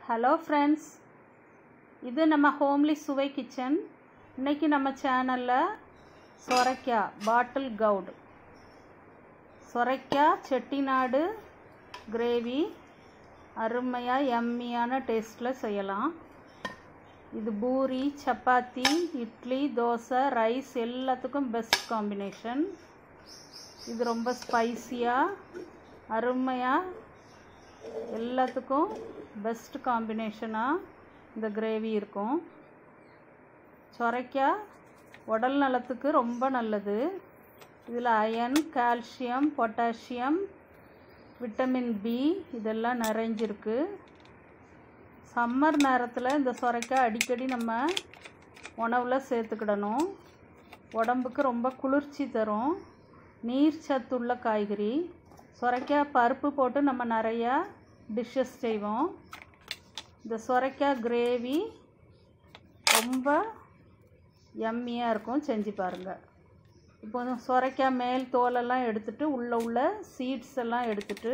hello friends இது நம்ம homely சுவை கிச்சன் இன்னைக்கு நம்ம சேனலில் சொரைக்காய் பாட்டில் கவுடு சொரைக்காய் செட்டிநாடு கிரேவி அருமையாக எம்மியான டேஸ்ட்டில் செய்யலாம் இது பூரி சப்பாத்தி இட்லி தோசை ரைஸ் எல்லாத்துக்கும் பெஸ்ட் காம்பினேஷன் இது ரொம்ப ஸ்பைசியாக அருமையாக எல்லாத்துக்கும் பெஸ்ட் காம்பினேஷனாக இந்த கிரேவி இருக்கும் சொரைக்காய் உடல் நலத்துக்கு ரொம்ப நல்லது இதில் iron calcium potassium vitamin B இதெல்லாம் நிறைஞ்சிருக்கு சம்மர் நேரத்தில் இந்த சொரைக்காய் அடிக்கடி நம்ம உணவில் சேர்த்துக்கிடணும் உடம்புக்கு ரொம்ப குளிர்ச்சி தரும் நீர் சத்துள்ள காய்கறி சொரைக்காய் பருப்பு போட்டு நம்ம நிறையா டிஷ்ஷஸ் செய்வோம் இந்த சொரைக்காய் கிரேவி ரொம்ப எம்மியாக இருக்கும் செஞ்சு பாருங்கள் இப்போ வந்து சொரைக்காய் மேல் தோலெல்லாம் எடுத்துட்டு உள்ளே உள்ள சீட்ஸ் எல்லாம் எடுத்துட்டு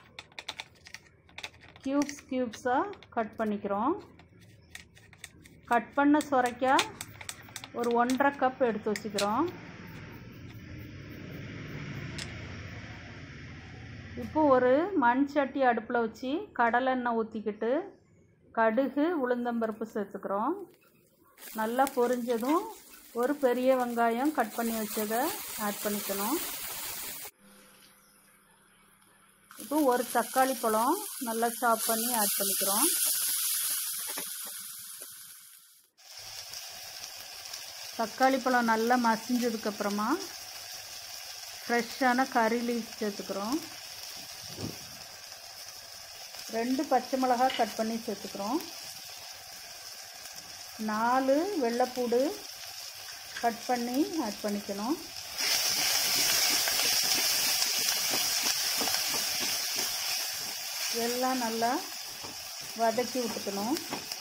க்யூப்ஸ் க்யூப்ஸாக கட் பண்ணிக்கிறோம் கட் பண்ண சொரைக்காய் ஒரு ஒன்றரை கப் எடுத்து வச்சுக்கிறோம் இப்போ ஒரு மண் சட்டி அடுப்பில் வச்சு கடலெண்ணெய் ஊற்றிக்கிட்டு கடுகு உளுந்தம்பருப்பு சேர்த்துக்கிறோம் நல்லா பொரிஞ்சதும் ஒரு பெரிய வெங்காயம் கட் பண்ணி வச்சதை ஆட் பண்ணிக்கணும் இப்போ ஒரு தக்காளி பழம் நல்லா சாப் பண்ணி ஆட் பண்ணிக்கிறோம் தக்காளி பழம் நல்லா மசிஞ்சதுக்கப்புறமா ஃப்ரெஷ்ஷான கறி லீஃப் சேர்த்துக்கிறோம் ரெண்டு பச்சை மிளகாய் கட் பண்ணி சேர்த்துக்கிறோம் நாலு வெள்ளைப்பூடு கட் பண்ணி ஆட் பண்ணிக்கணும் எல்லாம் நல்லா வதக்கி விட்டுக்கணும்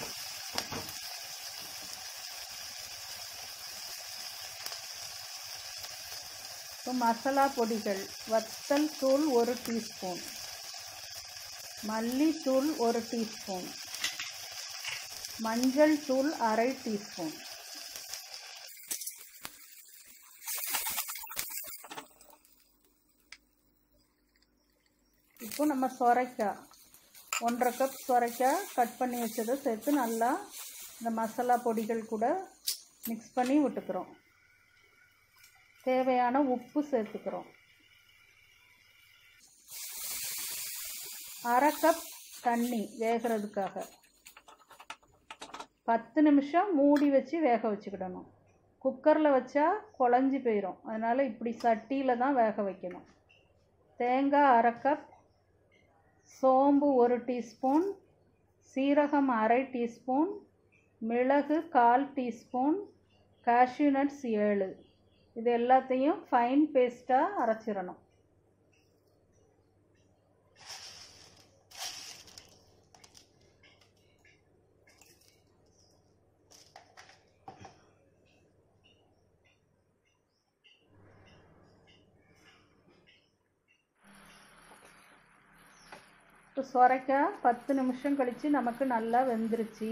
இப்போ மசாலா பொடிகள் வத்தல் தூள் ஒரு டீஸ்பூன் மல்லித்தூள் ஒரு டீஸ்பூன் மஞ்சள் தூள் அரை டீஸ்பூன் இப்போ நம்ம சொரைக்காய் ஒன்றரை கப் சொரைக்காய் கட் பண்ணி வச்சதை சேர்த்து நல்லா இந்த மசாலா பொடிகள் கூட மிக்ஸ் பண்ணி விட்டுக்கிறோம் தேவையான உப்பு சேர்த்துக்கிறோம் அரை கப் தண்ணி வேகிறதுக்காக பத்து நிமிஷம் மூடி வச்சு வேக வச்சுக்கிடணும் குக்கரில் வச்சா குழஞ்சி போயிடும் அதனால் இப்படி சட்டியில் தான் வேக வைக்கணும் தேங்காய் அரை கப் சோம்பு ஒரு டீஸ்பூன் சீரகம் அரை டீஸ்பூன் மிளகு கால் டீஸ்பூன் காஷ்யூ நட்ஸ் ஏழு இது எல்லாத்தையும் ஃபைன் பேஸ்ட்டாக அரைச்சிடணும் இப்போ சொரைக்காய் பத்து நிமிஷம் கழித்து நமக்கு நல்லா வெந்துருச்சு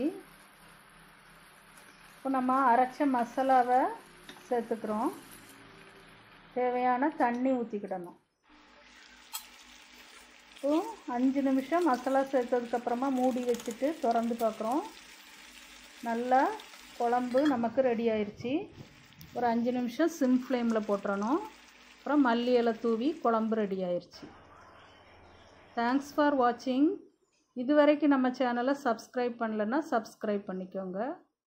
இப்போ நம்ம அரைச்ச மசாலாவை சேர்த்துக்கிறோம் தேவையான தண்ணி ஊற்றிக்கிடணும் இப்போ அஞ்சு நிமிஷம் மசாலா சேர்த்ததுக்கப்புறமா மூடி வச்சுட்டு திறந்து பார்க்குறோம் நல்லா குழம்பு நமக்கு ரெடி ஆயிடுச்சு ஒரு அஞ்சு நிமிஷம் சிம் ஃப்ளேமில் போட்டுறணும் அப்புறம் மல்லி இலை தூவி குழம்பு ரெடி ஆயிடுச்சு தேங்க்ஸ் ஃபார் வாட்சிங் இது வரைக்கும் நம்ம சேனலை சப்ஸ்கிரைப் பண்ணலன்னா சப்ஸ்கிரைப் பண்ணிக்கோங்க